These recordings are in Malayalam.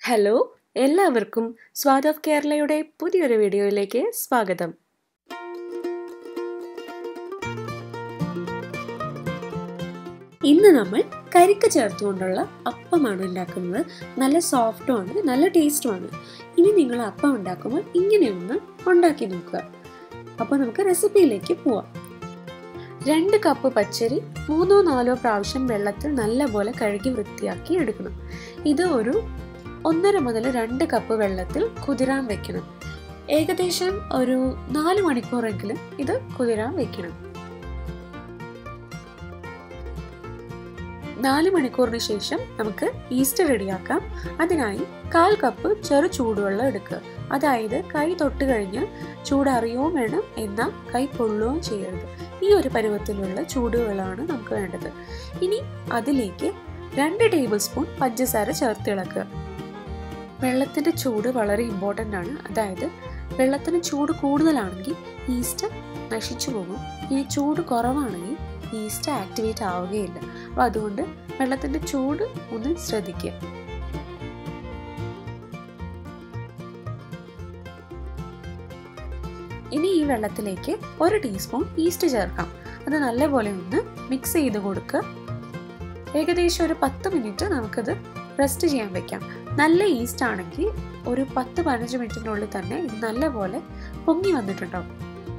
ഹലോ എല്ലാവർക്കും സ്വാദ് ഓഫ് കേരളയുടെ പുതിയൊരു വീഡിയോയിലേക്ക് സ്വാഗതം ഇന്ന് നമ്മൾ കരിക്ക് ചേർത്തുകൊണ്ടുള്ള അപ്പമാണ് ഉണ്ടാക്കുന്നത് നല്ല സോഫ്റ്റുമാണ് നല്ല ടേസ്റ്റുമാണ് ഇനി നിങ്ങൾ അപ്പം ഉണ്ടാക്കുമ്പോൾ ഇങ്ങനെയൊന്ന് ഉണ്ടാക്കി നോക്കുക അപ്പോൾ നമുക്ക് റെസിപ്പിയിലേക്ക് പോവാം രണ്ട് കപ്പ് പച്ചരി മൂന്നോ നാലോ പ്രാവശ്യം വെള്ളത്തിൽ നല്ലപോലെ കഴുകി വൃത്തിയാക്കി എടുക്കണം ഇത് ഒരു ഒന്നര മുതൽ രണ്ട് കപ്പ് വെള്ളത്തിൽ കുതിരാൻ വെക്കണം ഏകദേശം ഒരു നാല് മണിക്കൂറെങ്കിലും ഇത് കുതിരാൻ വെക്കണം നാല് മണിക്കൂറിന് ശേഷം നമുക്ക് ഈസ്റ്റ് റെഡിയാക്കാം അതിനായി കാൽ കപ്പ് ചെറു ചൂടുവെള്ളം എടുക്കുക അതായത് കൈ തൊട്ട് കഴിഞ്ഞ് ചൂടറിയുകയും വേണം എന്നാൽ കൈ പൊള്ളുകയും ചെയ്യരുത് ഈ ഒരു പരുവത്തിലുള്ള ചൂടുവെള്ളമാണ് നമുക്ക് വേണ്ടത് ഇനി അതിലേക്ക് രണ്ട് ടേബിൾ സ്പൂൺ പഞ്ചസാര ചേർത്തിളക്കുക വെള്ളത്തിൻ്റെ ചൂട് വളരെ ഇമ്പോർട്ടൻ്റ് ആണ് അതായത് വെള്ളത്തിന് ചൂട് കൂടുതലാണെങ്കിൽ ഈസ്റ്റ് നശിച്ചു പോകും ഇനി ചൂട് കുറവാണെങ്കിൽ ഈസ്റ്റ് ആക്ടിവേറ്റ് ആവുകയില്ല അപ്പോൾ അതുകൊണ്ട് വെള്ളത്തിൻ്റെ ചൂട് ഒന്ന് ശ്രദ്ധിക്കുക ഇനി ഈ വെള്ളത്തിലേക്ക് ഒരു ടീസ്പൂൺ ഈസ്റ്റ് ചേർക്കാം അത് നല്ലപോലെ ഒന്ന് മിക്സ് ചെയ്ത് കൊടുക്കുക ഏകദേശം ഒരു പത്ത് മിനിറ്റ് നമുക്കത് റെസ്റ്റ് ചെയ്യാൻ വെക്കാം നല്ല ഈസ്റ്റ് ആണെങ്കിൽ ഒരു പത്ത് പതിനഞ്ച് മിനിറ്റിനുള്ളിൽ തന്നെ ഇത് നല്ലപോലെ പൊങ്ങി വന്നിട്ടുണ്ടാവും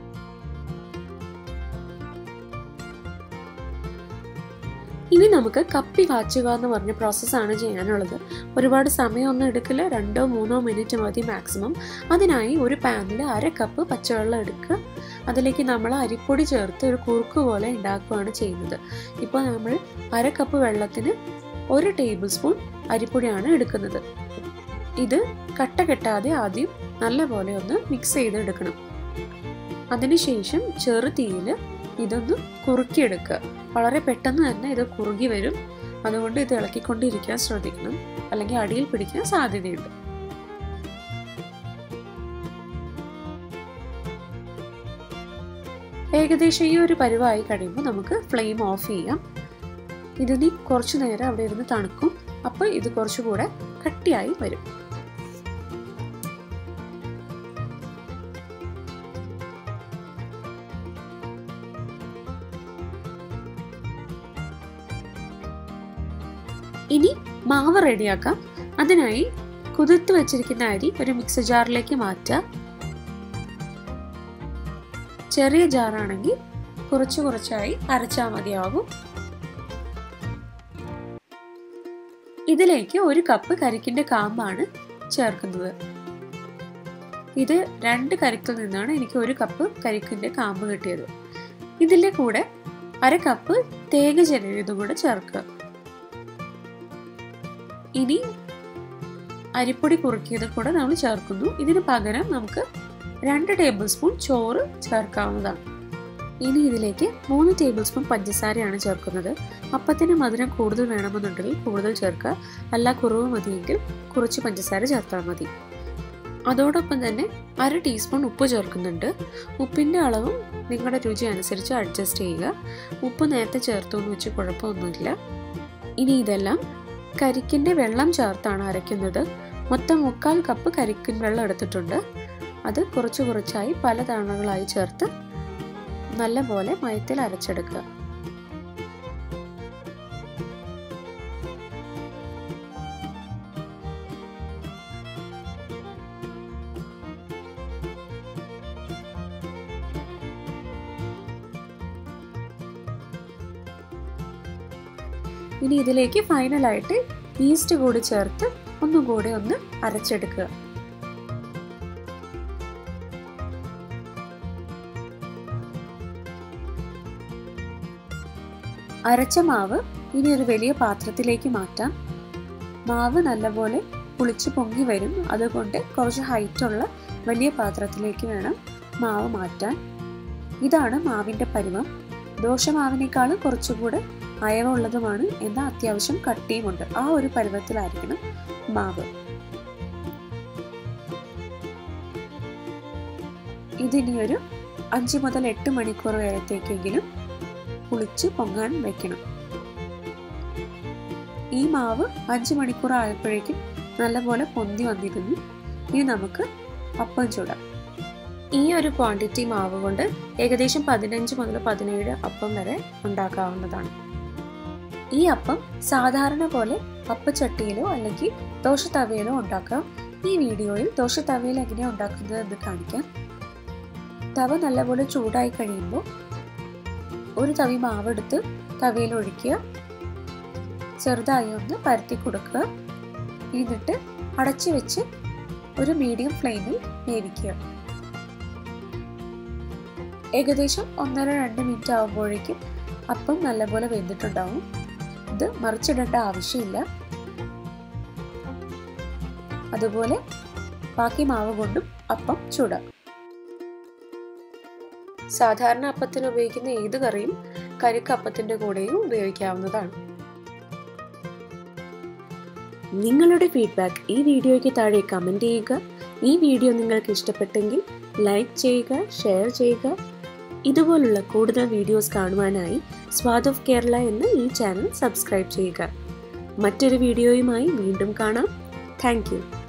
ഇനി നമുക്ക് കപ്പി കാച്ചുക എന്ന് പറഞ്ഞ പ്രോസസ്സാണ് ചെയ്യാനുള്ളത് ഒരുപാട് സമയമൊന്നും എടുക്കില്ല രണ്ടോ മൂന്നോ മിനിറ്റ് മതി മാക്സിമം അതിനായി ഒരു പാനിൽ അര കപ്പ് പച്ചവെള്ളം എടുക്കുക അതിലേക്ക് നമ്മൾ അരിപ്പൊടി ചേർത്ത് ഒരു കുറുക്ക് പോലെ ഉണ്ടാക്കുകയാണ് ചെയ്യുന്നത് ഇപ്പോൾ നമ്മൾ അര കപ്പ് വെള്ളത്തിന് ഒരു ടേബിൾ സ്പൂൺ അരിപ്പൊടിയാണ് എടുക്കുന്നത് ഇത് കട്ട കെട്ടാതെ ആദ്യം നല്ലപോലെ ഒന്ന് മിക്സ് ചെയ്തെടുക്കണം അതിനുശേഷം ചെറു തീയിൽ ഇതൊന്ന് കുറുക്കിയെടുക്കുക വളരെ പെട്ടെന്ന് തന്നെ ഇത് കുറുകി വരും അതുകൊണ്ട് ഇത് ഇളക്കിക്കൊണ്ടിരിക്കാൻ ശ്രദ്ധിക്കണം അല്ലെങ്കിൽ അടിയിൽ പിടിക്കാൻ സാധ്യതയുണ്ട് ഏകദേശം ഈ ഒരു പരുവായി കഴിയുമ്പോൾ നമുക്ക് ഫ്ലെയിം ഓഫ് ചെയ്യാം ഇതിനി കുറച്ചു നേരം അവിടെ ഇരുന്ന് തണുക്കും അപ്പോൾ ഇത് കുറച്ചുകൂടെ കട്ടിയായി വരും ഇനി മാവ് റെഡിയാക്കാം അതിനായി കുതിർത്ത് വെച്ചിരിക്കുന്ന അരി ഒരു മിക്സർ ജാറിലേക്ക് മാറ്റുക ചെറിയ ജാറാണെങ്കിൽ കുറച്ച് കുറച്ചായി അരച്ചാൽ മതിയാകും ഇതിലേക്ക് ഒരു കപ്പ് കരിക്കിന്റെ കാമ്പാണ് ചേർക്കുന്നത് ഇത് രണ്ട് കരിക്കിൽ നിന്നാണ് എനിക്ക് ഒരു കപ്പ് കരിക്കിന്റെ കാമ്പ് കിട്ടിയത് ഇതിൻ്റെ കൂടെ അര കപ്പ് തേങ്ങ ചെറിയതും കൂടെ ചേർക്കുക ഇനി അരിപ്പൊടി കുറുക്കിയത് കൂടെ നമ്മൾ ചേർക്കുന്നു ഇതിന് പകരം നമുക്ക് രണ്ട് ടേബിൾ സ്പൂൺ ചോറ് ചേർക്കാവുന്നതാണ് ഇനി ഇതിലേക്ക് മൂന്ന് ടേബിൾ സ്പൂൺ പഞ്ചസാരയാണ് ചേർക്കുന്നത് അപ്പത്തിന് മധുരം കൂടുതൽ വേണമെന്നുണ്ടെങ്കിൽ കൂടുതൽ ചേർക്കുക അല്ല കുറവ് മതിയെങ്കിൽ കുറച്ച് പഞ്ചസാര ചേർത്താൽ മതി അതോടൊപ്പം തന്നെ അര ടീസ്പൂൺ ഉപ്പ് ചേർക്കുന്നുണ്ട് ഉപ്പിൻ്റെ അളവും നിങ്ങളുടെ രുചി അനുസരിച്ച് അഡ്ജസ്റ്റ് ചെയ്യുക ഉപ്പ് നേരത്തെ ചേർത്തു എന്ന് വെച്ച് കുഴപ്പമൊന്നുമില്ല ഇനി ഇതെല്ലാം കരിക്കിൻ്റെ വെള്ളം ചേർത്താണ് അരയ്ക്കുന്നത് മൊത്തം മുക്കാൽ കപ്പ് കരിക്കിൻ വെള്ളം എടുത്തിട്ടുണ്ട് അത് കുറച്ച് കുറച്ചായി പല തവണകളായി ചേർത്ത് നല്ലപോലെ മയത്തിൽ അരച്ചെടുക്കുക ഇനി ഇതിലേക്ക് ഫൈനലായിട്ട് ഈസ്റ്റ് കൂടി ചേർത്ത് ഒന്നും കൂടി ഒന്ന് അരച്ചെടുക്കുക അരച്ച മാവ് ഇനി ഒരു വലിയ പാത്രത്തിലേക്ക് മാറ്റാം മാവ് നല്ലപോലെ പുളിച്ച് പൊങ്ങി വരും അതുകൊണ്ട് കുറച്ച് ഹൈറ്റുള്ള വലിയ പാത്രത്തിലേക്ക് വേണം മാവ് മാറ്റാൻ ഇതാണ് മാവിൻ്റെ പരുവം ദോശമാവിനേക്കാളും കുറച്ചുകൂടെ അയവുള്ളതുമാണ് എന്നാൽ അത്യാവശ്യം കട്ടിയുമുണ്ട് ആ ഒരു പരുവത്തിലായിരിക്കണം മാവ് ഇതിനി ഒരു അഞ്ച് മുതൽ എട്ട് മണിക്കൂർ വരത്തേക്കെങ്കിലും പുളിച്ച് പൊങ്ങാൻ വെക്കണം ഈ മാവ് അഞ്ച് മണിക്കൂർ ആയപ്പോഴേക്കും നല്ലപോലെ പൊന്തി വന്നിരുന്നു ഇനി നമുക്ക് അപ്പം ചൂടാം ഈ ഒരു ക്വാണ്ടിറ്റി മാവ് കൊണ്ട് ഏകദേശം പതിനഞ്ച് മുതൽ പതിനേഴ് അപ്പം വരെ ഉണ്ടാക്കാവുന്നതാണ് ഈ അപ്പം സാധാരണ പോലെ അപ്പച്ചട്ടിയിലോ അല്ലെങ്കിൽ ദോശത്തവയിലോ ഉണ്ടാക്കാം ഈ വീഡിയോയിൽ ദോശത്തവയിൽ എങ്ങനെയാണ് ഉണ്ടാക്കുന്നത് എന്ന് കാണിക്കാം തവ നല്ലപോലെ ചൂടായി കഴിയുമ്പോൾ ഒരു തവി മാവെടുത്ത് തവയിൽ ഒഴിക്കുക ചെറുതായി ഒന്ന് പരത്തി കൊടുക്കുക എന്നിട്ട് അടച്ചു വെച്ച് ഒരു മീഡിയം ഫ്ലെയിമിൽ വേവിക്കുക ഏകദേശം ഒന്നര രണ്ട് മിനിറ്റ് ആകുമ്പോഴേക്കും അപ്പം നല്ലപോലെ വെന്തിട്ടുണ്ടാവും ഇത് മറിച്ചിടേണ്ട ആവശ്യമില്ല അതുപോലെ ബാക്കി മാവ് കൊണ്ടും അപ്പം ചൂടാം സാധാരണ അപ്പത്തിന് ഉപയോഗിക്കുന്ന ഏത് കറിയും കരിക്കപ്പത്തിന്റെ കൂടെയും ഉപയോഗിക്കാവുന്നതാണ് നിങ്ങളുടെ ഫീഡ്ബാക്ക് ഈ വീഡിയോയ്ക്ക് താഴെ കമൻറ്റ് ചെയ്യുക ഈ വീഡിയോ നിങ്ങൾക്ക് ഇഷ്ടപ്പെട്ടെങ്കിൽ ലൈക്ക് ചെയ്യുക ഷെയർ ചെയ്യുക ഇതുപോലുള്ള കൂടുതൽ വീഡിയോസ് കാണുവാനായി സ്വാദ് ഓഫ് കേരള എന്ന ഈ ചാനൽ സബ്സ്ക്രൈബ് ചെയ്യുക മറ്റൊരു വീഡിയോയുമായി വീണ്ടും കാണാം താങ്ക്